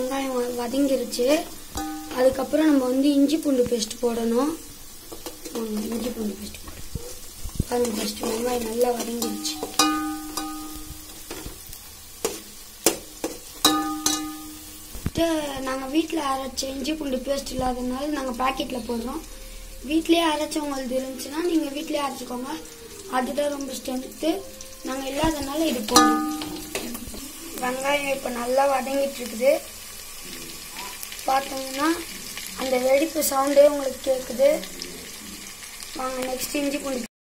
வெங்காயம் வ- வதங்கிருச்சு அதுக்கப்புறம் நம்ம வந்து இஞ்சி பூண்டு பேஸ்ட் போடணும் வாங்க, இஞ்சி பூண்டு பேஸ்ட் போடணும் பாருங்க ஃபர்ஸ்ட் வெங்காயம் நல்லா வதங்கிருச்சு நாங்கள் வீட்டில் அரைச்ச இஞ்சி பூண்டு பேஸ்ட் இல்லாதனால நாங்கள் பாக்கெட்டில் போடுறோம் வீட்லேயே அரைச்சவங்களுக்கு இருந்துச்சுன்னா நீங்கள் வீட்லேயே அரைச்சிக்கோங்க அதுதான் ரொம்ப ஸ்ட்ரென்த்து நாங்கள் இல்லாதனால இது போடுறோம் வெங்காயம் இப்போ நல்லா வதங்கிட்டு இருக்குது பார்த்தீங்கன்னா அந்த வெடிப்பு சவுண்டே உங்களுக்கு கேட்குது வாங்க நெக்ஸ்ட் இஞ்சி பூண்டு